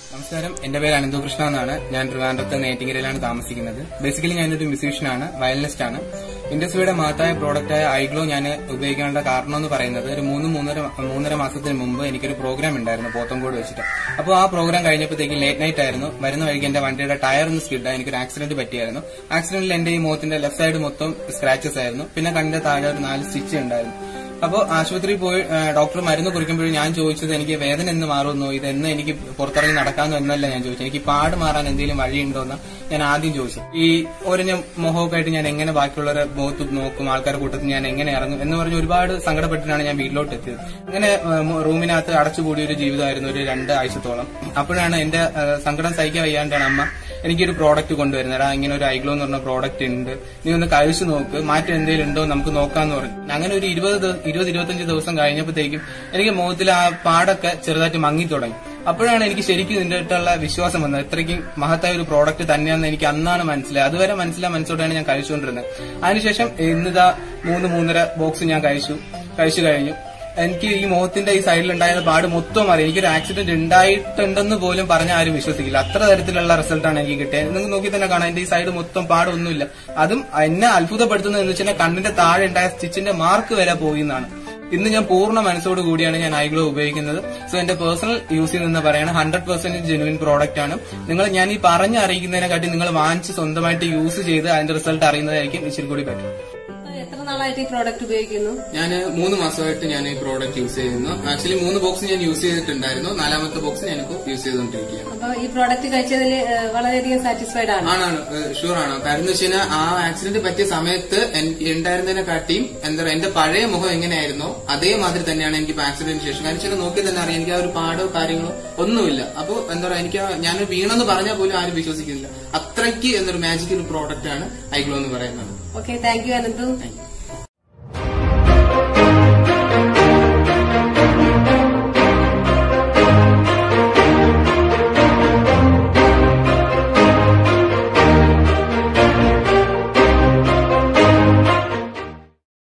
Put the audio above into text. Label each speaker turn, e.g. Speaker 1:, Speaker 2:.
Speaker 1: നമസ്കാരം എന്റെ പേര് അനന്തകൃഷ്ണ എന്നാണ് ഞാൻ ട്രിവാൻഡ്രത്ത് നേറ്റിങ്ങരയിലാണ് താമസിക്കുന്നത് ബേസിക്കലി ഞാനൊരു മ്യൂസീഷ്യനാണ് വയലിനിസ്റ്റ് ആണ് ഇൻഡസ്ട്രിയുടെ മഹത്തായ പ്രോഡക്റ്റായ ഐഗ്ലോ ഞാൻ ഉപയോഗിക്കേണ്ട കാരണം എന്ന് പറയുന്നത് ഒരു മൂന്ന് മൂന്നര മൂന്നര മാസത്തിന് മുമ്പ് എനിക്കൊരു പ്രോഗ്രാം ഉണ്ടായിരുന്നു പോത്തങ്കോട് വെച്ചിട്ട് അപ്പോൾ ആ പ്രോഗ്രാം കഴിഞ്ഞപ്പോഴത്തേക്ക് ലേറ്റ് നൈറ്റ് ആയിരുന്നു വരുന്ന വഴിക്ക് എന്റെ വണ്ടിയുടെ ടയർ ഒന്ന് സ്കിഡ് എനിക്കൊരു ആക്സിഡന്റ് പറ്റിയായിരുന്നു ആക്സിഡന്റിൽ എന്റെ ഈ മുഖത്തിന്റെ ലെഫ്റ്റ് സൈഡ് മൊത്തം സ്ക്രാച്ചസ് ആയിരുന്നു പിന്നെ കണ്ണിന്റെ താഴെ ഒരു നാല് സ്റ്റിച്ച് ഉണ്ടായിരുന്നു അപ്പോൾ ആശുപത്രിയിൽ പോയി ആ, ഡോക്ടർ മരുന്ന് കുറിക്കുമ്പോഴും ഞാൻ ചോദിച്ചത് എനിക്ക് വേദന എന്ന് മാറുന്നു ഇത് എന്ന് എനിക്ക് പുറത്തിറങ്ങി നടക്കാമെന്നോ എന്നല്ല ഞാൻ ചോദിച്ചത് എനിക്ക് പാട് മാറാൻ എന്തെങ്കിലും വഴിയുണ്ടോ എന്ന് ഞാൻ ആദ്യം ചോദിച്ചു ഈ ഒരഞ്ഞ മുഖമൊക്കെ ആയിട്ട് ഞാൻ എങ്ങനെ ബാക്കിയുള്ളവരെ മുഖത്ത് നോക്കും ആൾക്കാരുടെ കൂട്ടത്തിൽ ഞാൻ എങ്ങനെ ഇറങ്ങും എന്ന് പറഞ്ഞ് ഒരുപാട് സങ്കടപ്പെട്ടിട്ടാണ് ഞാൻ വീട്ടിലോട്ട് എത്തിയത് അങ്ങനെ ആ, മു- റൂമിനകത്ത് അടച്ചുകൂടിയ ഒരു ജീവിതമായിരുന്നു ഒരു രണ്ട് ആഴ്ചത്തോളം അപ്പോഴാണ് എന്റെ ആ, സങ്കടം സഹിക്കാൻ വയ്യാണ്ടാണ് അമ്മ എനിക്കൊരു പ്രോഡക്റ്റ് കൊണ്ടുവരുന്നത് എടാ ഇങ്ങനെ ഒരു ഐഗ്ലോ എന്ന് പറഞ്ഞ പ്രോഡക്റ്റ് ഉണ്ട് നീ ഒന്ന് കഴിച്ചു നോക്ക് മാറ്റം എന്തെങ്കിലും ഉണ്ടോ നമുക്ക് നോക്കാന്ന് പറഞ്ഞു അങ്ങനെ ഒരു ഇരുപത് ദിവ- ഇരുപത് ഇരുപത്തഞ്ച് ദിവസം കഴിഞ്ഞപ്പോഴത്തേക്കും എനിക്ക് മുഖത്തിൽ ആ പാടൊക്കെ ചെറുതായിട്ട് മങ്ങി തുടങ്ങി അപ്പോഴാണ് എനിക്ക് ശരിക്കും ഇതിന്റെ അടുത്തുള്ള വിശ്വാസം വന്നത് ഇത്രയ്ക്കും മഹത്തായ ഒരു പ്രോഡക്റ്റ് തന്നെയാണെന്ന് എനിക്ക് അന്നാണ് മനസ്സിലായത് അതുവരെ മനസ്സിലാ മനസ്സോടെയാണ് ഞാൻ കഴിച്ചുകൊണ്ടിരുന്നത് അതിനുശേഷം ഇന്നിതാ മൂന്ന് മൂന്നര ബോക്സ് ഞാൻ കഴിച്ചു കഴിച്ചു കഴിഞ്ഞു എനിക്ക് ഈ മുഖത്തിന്റെ ഈ സൈഡിൽ ഉണ്ടായ പാട് മൊത്തം മാറി എനിക്കൊരു ആക്സിഡന്റ് ഉണ്ടായിട്ടുണ്ടെന്ന് പോലും പറഞ്ഞ ആരും വിശ്വസിക്കില്ല അത്ര തരത്തിലുള്ള റിസൾട്ടാണ് എനിക്ക് കിട്ടിയത് നിങ്ങൾക്ക് നോക്കി തന്നെ കാണാം എന്റെ ഈ സൈഡ് മൊത്തം പാടൊന്നുമില്ല അതും എന്നെ അത്ഭുതപ്പെടുത്തുന്നത് എന്ന് വെച്ചാൽ കണ്ണിന്റെ താഴെ ഉണ്ടായ സ്റ്റിച്ചിന്റെ മാർക്ക് വരെ പോയി എന്നാണ് ഇന്ന് ഞാൻ പൂർണ്ണ മനസ്സോട് കൂടിയാണ് ഞാൻ ഐഗ്ലോ ഉപയോഗിക്കുന്നത് സോ എന്റെ പേഴ്സണൽ യൂസിൽ നിന്ന് പറയാണ് ഹൺഡ്രഡ് പെർസെന്റ് ജെനുവിൻ പ്രോഡക്റ്റ് ആണ് നിങ്ങൾ ഞാൻ ഈ പറഞ്ഞ് അറിയിക്കുന്നതിനെക്കാട്ടി നിങ്ങൾ വാങ്ങിച്ച് സ്വന്തമായിട്ട് യൂസ് ചെയ്ത് അതിന്റെ റിസൾട്ട് അറിയുന്നതായിരിക്കും ഇച്ചിരി കൂടി പറ്റും
Speaker 2: ഇപ്പൊ എത്ര നാളായിട്ട് ഈ പ്രോഡക്റ്റ് ഉപയോഗിക്കുന്നു
Speaker 1: ഞാൻ മൂന്ന് മാസമായിട്ട് ഞാൻ ഈ പ്രോഡക്റ്റ് യൂസ് ചെയ്യുന്നു ആക്ച്വലി മൂന്ന് ബോക്സ് ഞാൻ യൂസ് ചെയ്തിട്ടുണ്ടായിരുന്നു നാലാമത്തെ ബോക്സ് ഞാനിപ്പോൾ യൂസ് ചെയ്തുകൊണ്ടിരിക്കുകയാണ്
Speaker 2: അപ്പൊ ഈ പ്രോഡക്റ്റ് കഴിച്ചതിൽ ഏഹ്, വളരെയധികം സാറ്റിസ്ഫൈഡ് ആണ്
Speaker 1: ആണാണ് ഷുവർ ആണ് കാരണം എന്ന് വെച്ച് കഴിഞ്ഞാൽ ആ ആക്സിഡന്റ് പറ്റിയ സമയത്ത് എൻ- ഉണ്ടായിരുന്നതിനെ കാട്ടിയും എന്താ പറയുക എന്റെ പഴയ മുഖം എങ്ങനെയായിരുന്നോ അതേമാതിരി തന്നെയാണ് എനിക്ക് ഇപ്പൊ ആക്സിഡന്റിന് ശേഷം കാരണം വെച്ചാൽ നോക്കി തന്നെ അറിയാം എനിക്ക് ആ ഒരു പാടോ കാര്യങ്ങളോ ഒന്നുമില്ല അപ്പൊ എന്താ പറയാ എനിക്ക് ആ- ഞാൻ വീണെന്ന് പറഞ്ഞാൽ പോലും ആരും വിശ്വസിക്കുന്നില്ല അത്രയ്ക്ക് എന്നൊരു മാജിക് ഒരു പ്രോഡക്റ്റ് ആണ് ഐഗ്ലോ എന്ന് പറയുന്നത്
Speaker 2: okay thank you Ananthu
Speaker 1: Thank you.